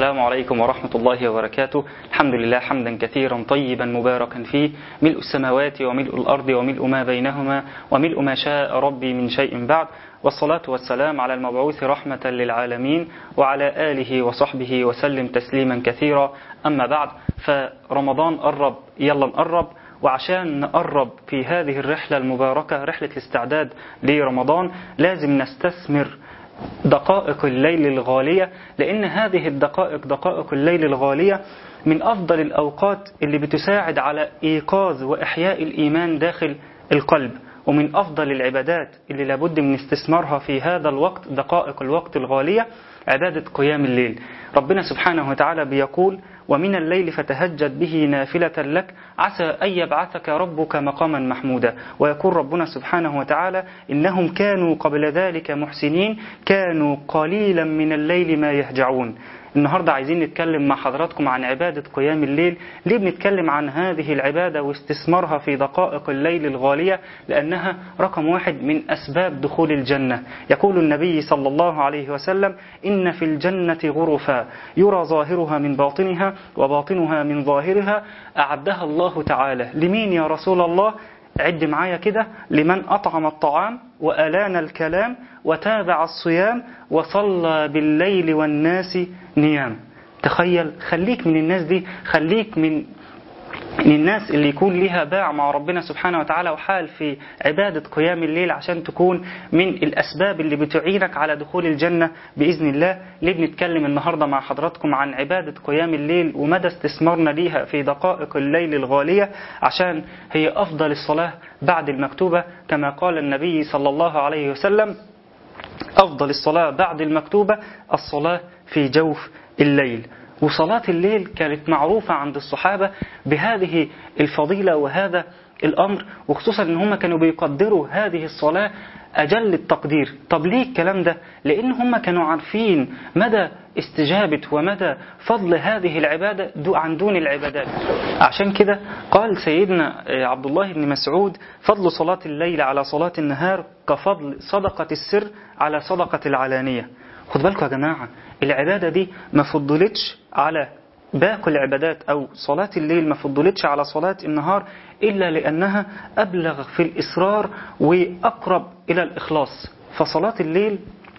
السلام عليكم ورحمة الله وبركاته الحمد لله حمدا كثيرا طيبا مباركا فيه ملء السماوات وملء الأرض وملء ما بينهما وملء ما شاء ربي من شيء بعد والصلاة والسلام على المبعوث رحمة للعالمين وعلى آله وصحبه وسلم تسليما كثيرا أما بعد فرمضان قرب يلا نقرب وعشان نقرب في هذه الرحلة المباركة رحلة الاستعداد لرمضان لازم نستثمر دقائق الليل الغالية لأن هذه الدقائق دقائق الليل الغالية من أفضل الأوقات اللي بتساعد على إيقاظ وإحياء الإيمان داخل القلب ومن أفضل العبادات اللي لابد من استثمارها في هذا الوقت دقائق الوقت الغالية عبادة قيام الليل ربنا سبحانه وتعالى بيقول ومن الليل فتهجد به نافلة لك عسى أن يبعثك ربك مقاما محمودا ويقول ربنا سبحانه وتعالى إنهم كانوا قبل ذلك محسنين كانوا قليلا من الليل ما يهجعون النهاردة عايزين نتكلم مع حضراتكم عن عبادة قيام الليل ليه بنتكلم عن هذه العبادة واستثمارها في دقائق الليل الغالية لأنها رقم واحد من أسباب دخول الجنة يقول النبي صلى الله عليه وسلم إن في الجنة غرفا يرى ظاهرها من باطنها وباطنها من ظاهرها أعدها الله تعالى لمين يا رسول الله عد معايا كده لمن أطعم الطعام وألان الكلام وتابع الصيام وصلى بالليل والناس نيام تخيل خليك من الناس دي خليك من من الناس اللي يكون ليها باع مع ربنا سبحانه وتعالى وحال في عبادة قيام الليل عشان تكون من الأسباب اللي بتعينك على دخول الجنة بإذن الله ليه بنتكلم النهاردة مع حضراتكم عن عبادة قيام الليل ومدى استثمارنا ليها في دقائق الليل الغالية عشان هي أفضل الصلاة بعد المكتوبة كما قال النبي صلى الله عليه وسلم أفضل الصلاة بعد المكتوبة الصلاة في جوف الليل وصلاة الليل كانت معروفة عند الصحابة بهذه الفضيلة وهذا الأمر وخصوصا أن هم كانوا بيقدروا هذه الصلاة أجل التقدير طب ليه الكلام ده لأن هم كانوا عارفين مدى استجابة ومدى فضل هذه العبادة عن دون العبادات عشان كده قال سيدنا عبد الله بن مسعود فضل صلاة الليل على صلاة النهار كفضل صدقة السر على صدقة العلانية خد بالكم يا جماعة العبادة دي ما فضلتش على باقي العبادات أو صلاة الليل ما فضلتش على صلاة النهار إلا لأنها أبلغ في الإصرار وأقرب إلى الإخلاص فصلاة الليل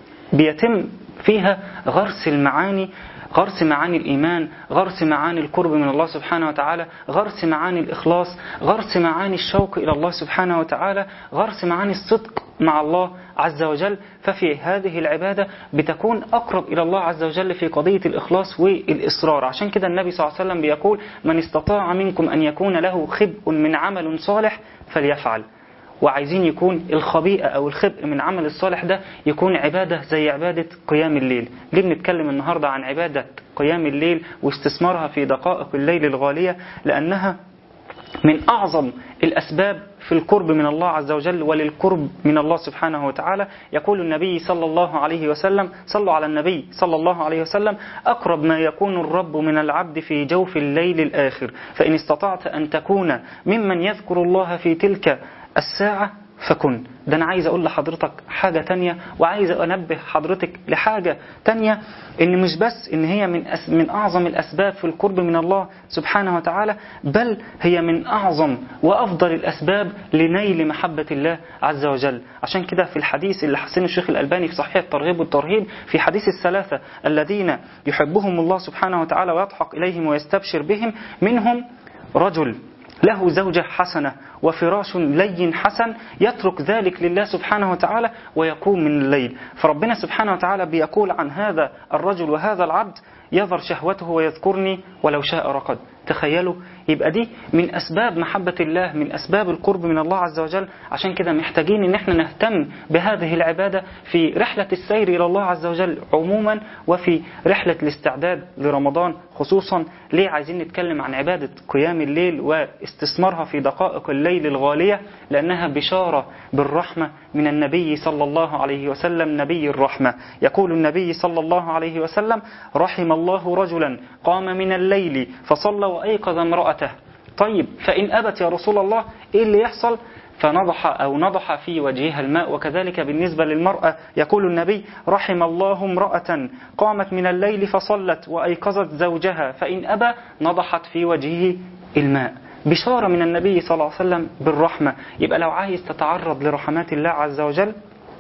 بيتم فيها غرس المعاني غرس معاني الإيمان غرس معاني القرب من الله سبحانه وتعالى غرس معاني الإخلاص غرس معاني الشوق إلى الله سبحانه وتعالى غرس معاني الصدق مع الله عز وجل ففي هذه العبادة بتكون أقرب إلى الله عز وجل في قضية الإخلاص والإصرار عشان كده النبي صلى الله عليه وسلم بيقول من استطاع منكم أن يكون له خبء من عمل صالح فليفعل وعايزين يكون الخبيئة أو الخبء من عمل الصالح ده يكون عبادة زي عبادة قيام الليل ليه بنتكلم النهاردة عن عبادة قيام الليل واستثمارها في دقائق الليل الغالية لأنها من أعظم الأسباب في القرب من الله عز وجل وللقرب من الله سبحانه وتعالى يقول النبي صلى الله عليه وسلم صلوا على النبي صلى الله عليه وسلم أقرب ما يكون الرب من العبد في جوف الليل الآخر فإن استطعت أن تكون ممن يذكر الله في تلك الساعة فكن ده أنا عايز أقول لحضرتك حاجة تانية وعايز أنبه حضرتك لحاجة تانية إن مش بس إن هي من أس من أعظم الأسباب في القرب من الله سبحانه وتعالى بل هي من أعظم وأفضل الأسباب لنيل محبة الله عز وجل عشان كده في الحديث اللي حسنه الشيخ الألباني في صحيح الترغيب والترهيب في حديث الثلاثة الذين يحبهم الله سبحانه وتعالى ويضحك إليهم ويستبشر بهم منهم رجل له زوجة حسنة وفراش لين حسن يترك ذلك لله سبحانه وتعالى ويقوم من الليل فربنا سبحانه وتعالى بيقول عن هذا الرجل وهذا العبد يظهر شهوته ويذكرني ولو شاء رقد تخيلوا يبقى دي من أسباب محبة الله من أسباب القرب من الله عز وجل عشان كده محتاجين ان احنا نهتم بهذه العبادة في رحلة السير إلى الله عز وجل عموما وفي رحلة الاستعداد لرمضان خصوصا ليه عايزين نتكلم عن عبادة قيام الليل واستثمارها في دقائق الليل الغالية لأنها بشارة بالرحمة من النبي صلى الله عليه وسلم نبي الرحمة يقول النبي صلى الله عليه وسلم رحم الله رجلا قام من الليل فصلى وأيقظ امرأته طيب فإن أبت يا رسول الله إيه اللي يحصل فنضح أو نضح في وجهها الماء وكذلك بالنسبة للمرأة يقول النبي رحم الله امرأة قامت من الليل فصلت وأيقظت زوجها فإن أبى نضحت في وجهه الماء بشارة من النبي صلى الله عليه وسلم بالرحمة يبقى لو عايز تتعرض لرحمات الله عز وجل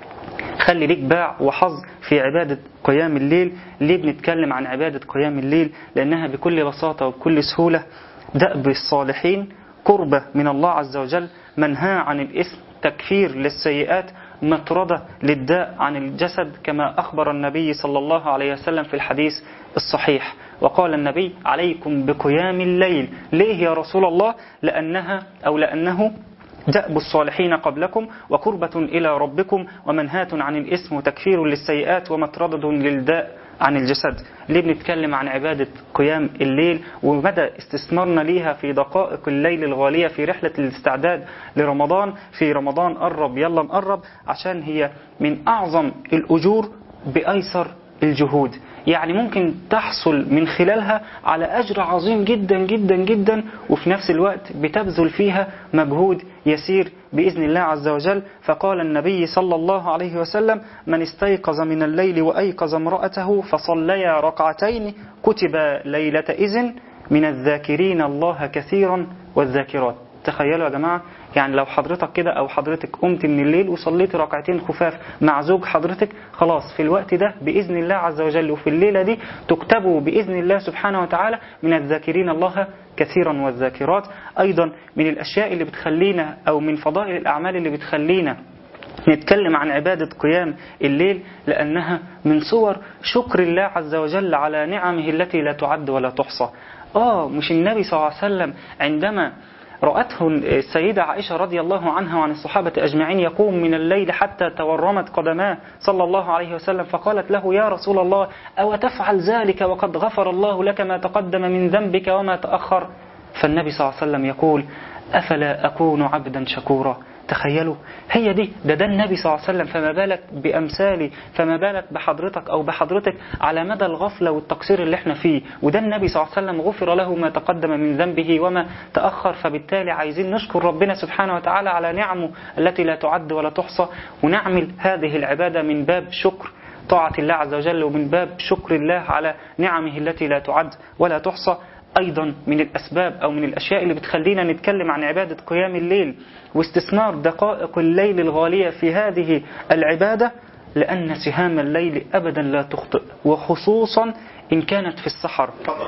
خلي ليك باع وحظ في عبادة قيام الليل ليه بنتكلم عن عبادة قيام الليل لأنها بكل بساطة وبكل سهولة دأب الصالحين قربة من الله عز وجل منهى عن الإثم تكفير للسيئات مطردة للداء عن الجسد كما أخبر النبي صلى الله عليه وسلم في الحديث الصحيح وقال النبي عليكم بقيام الليل ليه يا رسول الله لأنها أو لأنه دأب الصالحين قبلكم وقربة إلى ربكم ومنهاة عن الإثم وتكفير للسيئات ومطردة للداء عن الجسد ليه بنتكلم عن عبادة قيام الليل ومدى استثمارنا ليها في دقائق الليل الغالية في رحلة الاستعداد لرمضان في رمضان قرب يلا نقرب عشان هي من أعظم الأجور بأيسر الجهود يعني ممكن تحصل من خلالها على أجر عظيم جدا جدا جدا وفي نفس الوقت بتبذل فيها مجهود يسير بإذن الله عز وجل فقال النبي صلى الله عليه وسلم من استيقظ من الليل وأيقظ امرأته فصليا ركعتين كتب ليلة إذن من الذاكرين الله كثيرا والذاكرات تخيلوا يا جماعة يعني لو حضرتك كده أو حضرتك قمت من الليل وصليت ركعتين خفاف مع زوج حضرتك خلاص في الوقت ده بإذن الله عز وجل وفي الليلة دي تكتبوا بإذن الله سبحانه وتعالى من الذاكرين الله كثيرا والذاكرات أيضا من الأشياء اللي بتخلينا أو من فضائل الأعمال اللي بتخلينا نتكلم عن عبادة قيام الليل لأنها من صور شكر الله عز وجل على نعمه التي لا تعد ولا تحصى آه مش النبي صلى الله عليه وسلم عندما رأته السيدة عائشة رضي الله عنها وعن الصحابة أجمعين يقوم من الليل حتى تورمت قدماه صلى الله عليه وسلم فقالت له يا رسول الله أو تفعل ذلك وقد غفر الله لك ما تقدم من ذنبك وما تأخر فالنبي صلى الله عليه وسلم يقول أفلا أكون عبدا شكورا تخيلوا هي دي ده ده النبي صلى الله عليه وسلم فما بالك بأمثالي فما بالك بحضرتك أو بحضرتك على مدى الغفلة والتقصير اللي احنا فيه وده النبي صلى الله عليه وسلم غفر له ما تقدم من ذنبه وما تأخر فبالتالي عايزين نشكر ربنا سبحانه وتعالى على نعمه التي لا تعد ولا تحصى ونعمل هذه العبادة من باب شكر طاعة الله عز وجل ومن باب شكر الله على نعمه التي لا تعد ولا تحصى أيضا من الأسباب أو من الأشياء اللي بتخلينا نتكلم عن عبادة قيام الليل واستثمار دقائق الليل الغالية في هذه العبادة لأن سهام الليل أبدا لا تخطئ وخصوصا إن كانت في السحر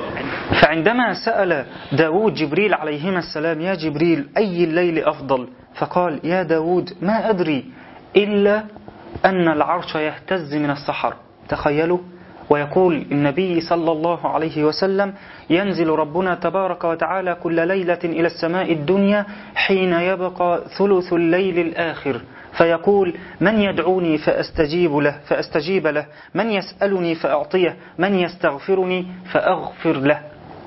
فعندما سأل داود جبريل عليهما السلام يا جبريل أي الليل أفضل فقال يا داود ما أدري إلا أن العرش يهتز من السحر تخيلوا ويقول النبي صلى الله عليه وسلم ينزل ربنا تبارك وتعالى كل ليلة إلى السماء الدنيا حين يبقى ثلث الليل الآخر فيقول من يدعوني فأستجيب له فأستجيب له من يسألني فأعطيه من يستغفرني فأغفر له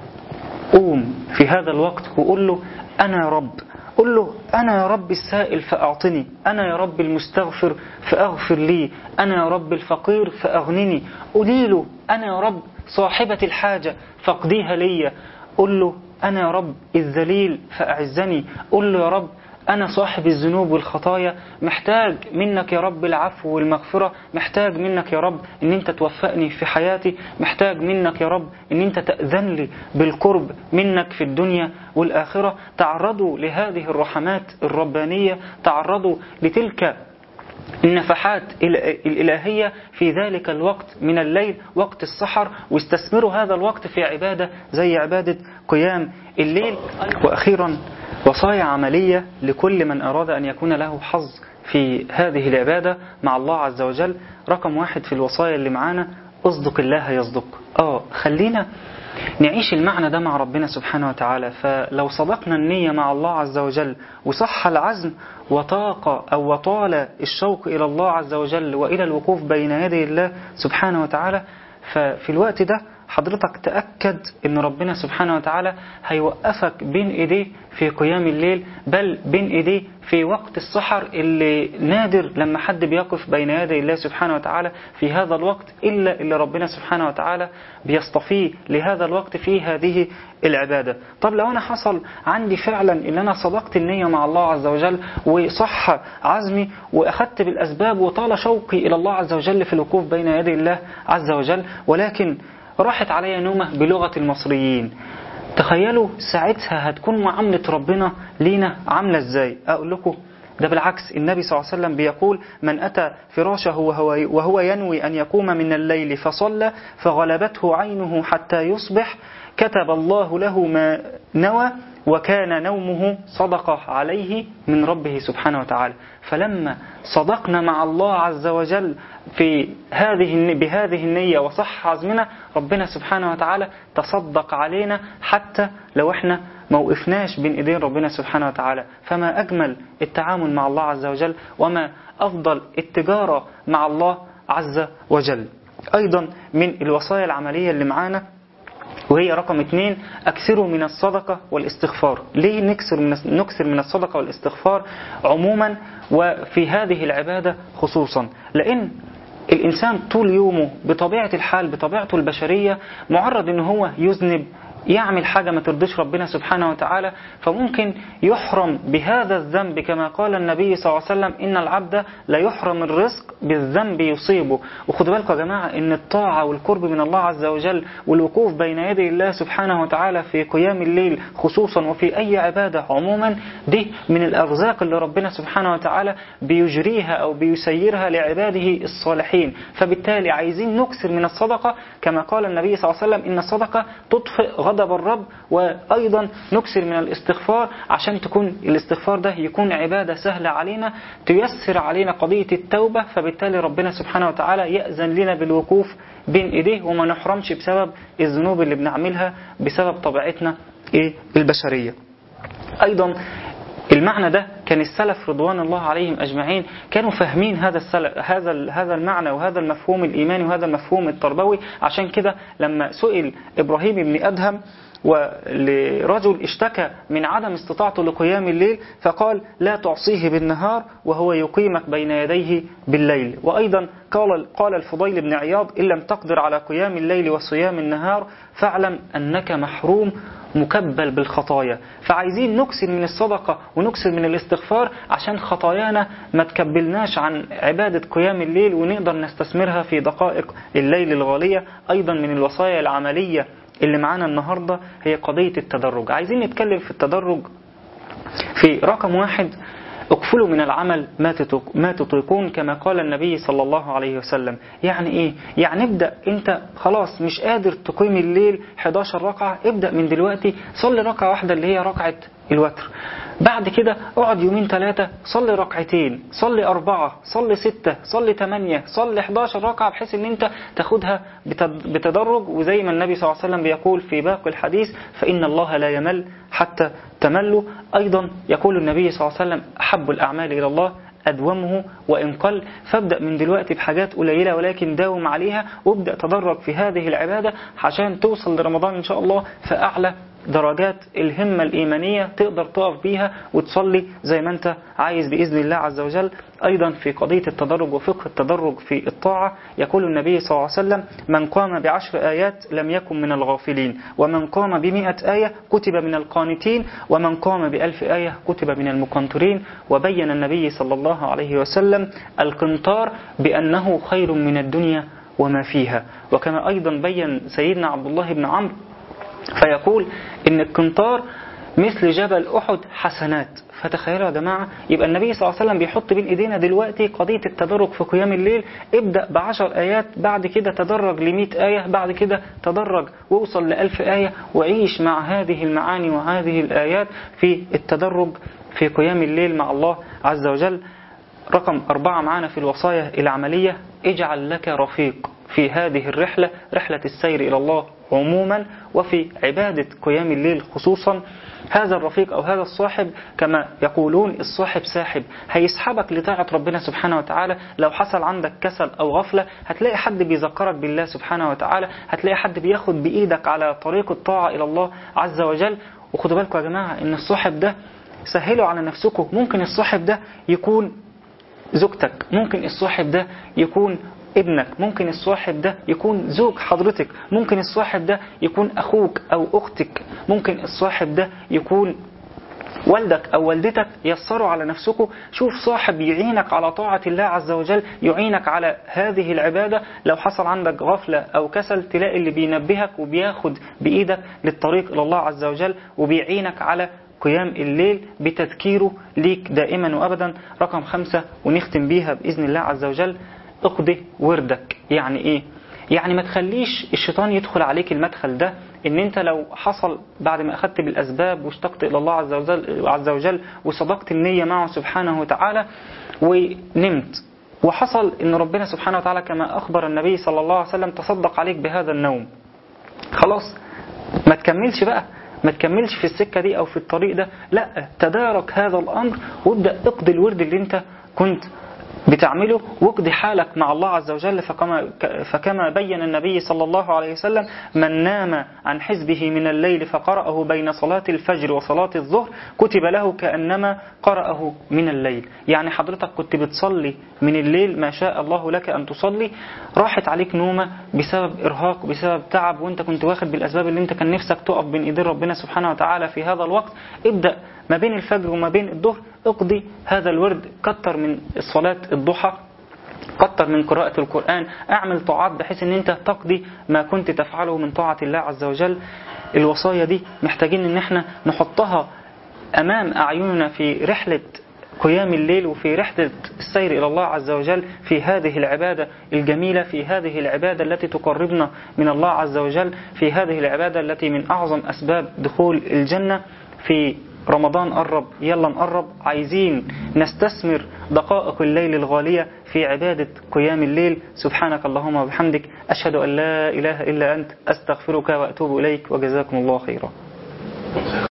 قوم في هذا الوقت وقول له أنا رب قل له أنا يا رب السائل فأعطني أنا يا رب المستغفر فأغفر لي أنا يا رب الفقير فأغنني قولي له أنا يا رب صاحبة الحاجة فاقضيها لي قل له أنا يا رب الذليل فأعزني قل له يا رب أنا صاحب الذنوب والخطايا محتاج منك يا رب العفو والمغفرة محتاج منك يا رب أن أنت توفقني في حياتي محتاج منك يا رب أن أنت تأذن لي بالقرب منك في الدنيا والآخرة تعرضوا لهذه الرحمات الربانية تعرضوا لتلك النفحات الإلهية في ذلك الوقت من الليل وقت السحر واستثمروا هذا الوقت في عبادة زي عبادة قيام الليل وأخيرا وصايا عملية لكل من أراد أن يكون له حظ في هذه العبادة مع الله عز وجل رقم واحد في الوصايا اللي معانا اصدق الله يصدق آه خلينا نعيش المعنى ده مع ربنا سبحانه وتعالى فلو صدقنا النية مع الله عز وجل وصح العزم وطاق أو وطال الشوق إلى الله عز وجل وإلى الوقوف بين يدي الله سبحانه وتعالى ففي الوقت ده حضرتك تأكد ان ربنا سبحانه وتعالى هيوقفك بين ايديه في قيام الليل بل بين ايديه في وقت السحر اللي نادر لما حد بيقف بين يدي الله سبحانه وتعالى في هذا الوقت إلا اللي ربنا سبحانه وتعالى بيصطفيه لهذا الوقت في هذه العبادة طب لو أنا حصل عندي فعلا إن أنا صدقت النية مع الله عز وجل وصح عزمي وأخذت بالأسباب وطال شوقي إلى الله عز وجل في الوقوف بين يدي الله عز وجل ولكن راحت علي نومة بلغة المصريين تخيلوا ساعتها هتكون معاملة ربنا لينا عاملة ازاي اقول لكم ده بالعكس النبي صلى الله عليه وسلم بيقول من أتى فراشه وهو, وهو ينوي أن يقوم من الليل فصلى فغلبته عينه حتى يصبح كتب الله له ما نوى وكان نومه صدقة عليه من ربه سبحانه وتعالى فلما صدقنا مع الله عز وجل في هذه بهذه النية وصح عزمنا ربنا سبحانه وتعالى تصدق علينا حتى لو احنا ما وقفناش بين ايدين ربنا سبحانه وتعالى فما اجمل التعامل مع الله عز وجل وما افضل التجارة مع الله عز وجل ايضا من الوصايا العملية اللي معانا وهي رقم اثنين أكثروا من الصدقة والاستغفار ليه نكسر من نكسر من الصدقة والاستغفار عموما وفي هذه العبادة خصوصا لأن الإنسان طول يومه بطبيعة الحال بطبيعته البشرية معرض أنه هو يذنب يعمل حاجة ما ترضيش ربنا سبحانه وتعالى فممكن يحرم بهذا الذنب كما قال النبي صلى الله عليه وسلم إن العبد لا يحرم الرزق بالذنب يصيبه وخدوا بالكم يا جماعة إن الطاعة والقرب من الله عز وجل والوقوف بين يدي الله سبحانه وتعالى في قيام الليل خصوصا وفي أي عبادة عموما دي من الأرزاق اللي ربنا سبحانه وتعالى بيجريها أو بيسيرها لعباده الصالحين فبالتالي عايزين نكسر من الصدقة كما قال النبي صلى الله عليه وسلم إن الصدقة تطفئ غضب الرب وأيضا نكسر من الاستغفار عشان تكون الاستغفار ده يكون عبادة سهلة علينا تيسر علينا قضية التوبة فبالتالي ربنا سبحانه وتعالى يأذن لنا بالوقوف بين إيديه وما نحرمش بسبب الذنوب اللي بنعملها بسبب طبيعتنا إيه البشرية أيضا المعنى ده كان السلف رضوان الله عليهم أجمعين كانوا فاهمين هذا السلف هذا هذا المعنى وهذا المفهوم الإيماني وهذا المفهوم التربوي عشان كده لما سئل إبراهيم بن أدهم ولرجل اشتكى من عدم استطاعته لقيام الليل فقال لا تعصيه بالنهار وهو يقيمك بين يديه بالليل وأيضا قال, قال الفضيل بن عياض إن لم تقدر على قيام الليل وصيام النهار فاعلم أنك محروم مكبل بالخطايا فعايزين نكسر من الصدقة ونكسر من الاستغفار عشان خطايانا ما تكبلناش عن عبادة قيام الليل ونقدر نستثمرها في دقائق الليل الغالية أيضا من الوصايا العملية اللي معانا النهاردة هي قضية التدرج عايزين نتكلم في التدرج في رقم واحد اكفلوا من العمل ما تطيقون كما قال النبي صلى الله عليه وسلم يعني ايه يعني ابدأ انت خلاص مش قادر تقيم الليل 11 ركعة ابدأ من دلوقتي صلي ركعة واحدة اللي هي ركعة الوتر بعد كده اقعد يومين ثلاثة صلي ركعتين صلي أربعة صلي ستة صلي ثمانية صلي 11 ركعة بحيث ان انت تاخدها بتدرج وزي ما النبي صلى الله عليه وسلم بيقول في باقي الحديث فإن الله لا يمل حتى تملوا أيضا يقول النبي صلى الله عليه وسلم أحب الأعمال إلى الله أدومه وإن قل فابدأ من دلوقتي بحاجات قليلة ولكن داوم عليها وابدأ تدرج في هذه العبادة عشان توصل لرمضان إن شاء الله في أعلى درجات الهمة الإيمانية تقدر تقف بيها وتصلي زي ما أنت عايز بإذن الله عز وجل أيضا في قضية التدرج وفقه التدرج في الطاعة يقول النبي صلى الله عليه وسلم من قام بعشر آيات لم يكن من الغافلين ومن قام بمئة آية كتب من القانتين ومن قام بألف آية كتب من المقنطرين وبين النبي صلى الله عليه وسلم القنطار بأنه خير من الدنيا وما فيها وكما أيضا بين سيدنا عبد الله بن عمرو فيقول ان القنطار مثل جبل أحد حسنات فتخيلوا يا جماعة يبقى النبي صلى الله عليه وسلم بيحط بين ايدينا دلوقتي قضية التدرج في قيام الليل ابدأ بعشر آيات بعد كده تدرج لمئة آية بعد كده تدرج واوصل لألف آية وعيش مع هذه المعاني وهذه الآيات في التدرج في قيام الليل مع الله عز وجل رقم أربعة معانا في الوصايا العملية اجعل لك رفيق في هذه الرحلة رحلة السير إلى الله عموما وفي عبادة قيام الليل خصوصا هذا الرفيق أو هذا الصاحب كما يقولون الصاحب ساحب هيسحبك لطاعة ربنا سبحانه وتعالى لو حصل عندك كسل أو غفلة هتلاقي حد بيذكرك بالله سبحانه وتعالى هتلاقي حد بياخد بإيدك على طريق الطاعة إلى الله عز وجل وخدوا بالكم يا جماعة إن الصاحب ده سهلوا على نفسكم ممكن الصاحب ده يكون زوجتك ممكن الصاحب ده يكون ابنك ممكن الصاحب ده يكون زوج حضرتك ممكن الصاحب ده يكون أخوك أو أختك ممكن الصاحب ده يكون والدك أو والدتك يسروا على نفسكم شوف صاحب يعينك على طاعة الله عز وجل يعينك على هذه العبادة لو حصل عندك غفلة أو كسل تلاقي اللي بينبهك وبياخد بإيدك للطريق إلى الله عز وجل وبيعينك على قيام الليل بتذكيره ليك دائما وأبدا رقم خمسة ونختم بيها بإذن الله عز وجل اقضي وردك يعني ايه يعني ما تخليش الشيطان يدخل عليك المدخل ده ان انت لو حصل بعد ما اخذت بالاسباب واشتقت الى الله عز وجل, عز وجل وصدقت النية معه سبحانه وتعالى ونمت وحصل ان ربنا سبحانه وتعالى كما اخبر النبي صلى الله عليه وسلم تصدق عليك بهذا النوم خلاص ما تكملش بقى ما تكملش في السكة دي او في الطريق ده لا تدارك هذا الامر وابدأ اقضي الورد اللي انت كنت بتعمله واقضي حالك مع الله عز وجل فكما, فكما بين النبي صلى الله عليه وسلم من نام عن حزبه من الليل فقرأه بين صلاة الفجر وصلاة الظهر كتب له كأنما قرأه من الليل يعني حضرتك كنت بتصلي من الليل ما شاء الله لك أن تصلي راحت عليك نومة بسبب إرهاق بسبب تعب وانت كنت واخد بالأسباب اللي انت كان نفسك تقف بين إيدين ربنا سبحانه وتعالى في هذا الوقت ابدأ ما بين الفجر وما بين الظهر اقضي هذا الورد كتر من صلاة الضحى كتر من قراءة القرآن اعمل طاعات بحيث ان انت تقضي ما كنت تفعله من طاعة الله عز وجل الوصايا دي محتاجين ان احنا نحطها امام اعيننا في رحلة قيام الليل وفي رحلة السير إلى الله عز وجل في هذه العبادة الجميلة في هذه العبادة التي تقربنا من الله عز وجل في هذه العبادة التي من أعظم أسباب دخول الجنة في رمضان قرب يلا نقرب عايزين نستثمر دقائق الليل الغالية في عبادة قيام الليل سبحانك اللهم وبحمدك أشهد أن لا إله إلا أنت أستغفرك وأتوب إليك وجزاكم الله خيرا